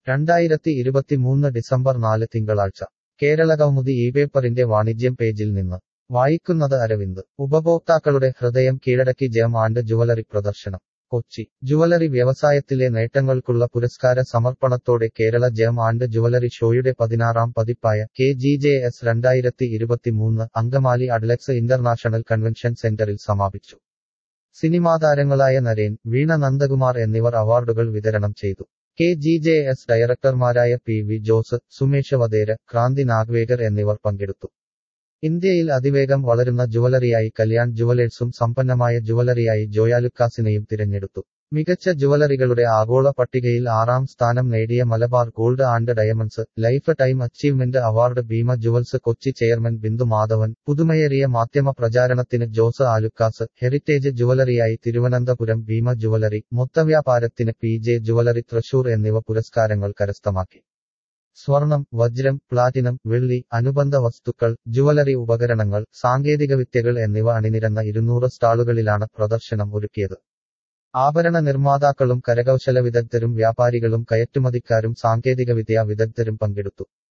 രണ്ടായിരത്തി ഇരുപത്തിമൂന്ന് ഡിസംബർ നാല് തിങ്കളാഴ്ച കേരള കൗമുദി ഈ പേപ്പറിന്റെ വാണിജ്യം പേജിൽ നിന്ന് വായിക്കുന്നത് അരവിന്ദ് ഉപഭോക്താക്കളുടെ ഹൃദയം കീഴടക്കി ജയം ആൻഡ് ജുവലറി പ്രദർശനം കൊച്ചി ജുവലറി വ്യവസായത്തിലെ നേട്ടങ്ങൾക്കുള്ള പുരസ്കാര സമർപ്പണത്തോടെ കേരള ജയം ആൻഡ് ജുവലറി ഷോയുടെ പതിനാറാം പതിപ്പായ കെ ജി ജെ എസ് രണ്ടായിരത്തി ഇരുപത്തിമൂന്ന് അങ്കമാലി അഡ്ലക്സ് ഇന്റർനാഷണൽ കൺവെൻഷൻ സെന്ററിൽ സമാപിച്ചു സിനിമാതാരങ്ങളായ നരേൻ വീണ നന്ദകുമാർ എന്നിവർ അവാർഡുകൾ വിതരണം ചെയ്തു കെ ജി ജെ എസ് ഡയറക്ടർമാരായ പി വി ജോസ് സുമേഷ് വധേര ക്രാന്തി നാഗ്വേകർ എന്നിവർ പങ്കെടുത്തു ഇന്ത്യയിൽ അതിവേഗം വളരുന്ന ജുവലറിയായി കല്യാൺ ജുവലേഴ്സും സമ്പന്നമായ ജുവലറിയായി ജോയാലുക്കാസിനെയും തിരഞ്ഞെടുത്തു മികച്ച ജുവലറികളുടെ ആഗോള പട്ടികയിൽ ആറാം സ്ഥാനം നേടിയ Malabar gold and diamonds lifetime achievement award Bhima jewels Kochi chairman Bindu Madhavan പുതുമയേറിയ മാധ്യമ പ്രചാരണത്തിന് ജോസ് ആലുക്കാസ് ഹെറിറ്റേജ് ജുവലറിയായി തിരുവനന്തപുരം ഭീമ ജുവലറി മൊത്തവ്യാപാരത്തിന് പി ജെ ജുവലറി തൃശൂർ എന്നിവ പുരസ്കാരങ്ങൾ കരസ്ഥമാക്കി സ്വർണം വജ്രം പ്ലാറ്റിനം വെള്ളി അനുബന്ധ വസ്തുക്കൾ ജുവലറി ഉപകരണങ്ങൾ സാങ്കേതികവിദ്യകൾ എന്നിവ അണിനിരന്ന ഇരുന്നൂറ് സ്റ്റാളുകളിലാണ് പ്രദർശനം ഒരുക്കിയത് ആഭരണ നിർമ്മാതാക്കളും കരകൗശല വിദഗ്ധരും വ്യാപാരികളും കയറ്റുമതിക്കാരും സാങ്കേതികവിദ്യാ വിദഗ്ധരും പങ്കെടുത്തു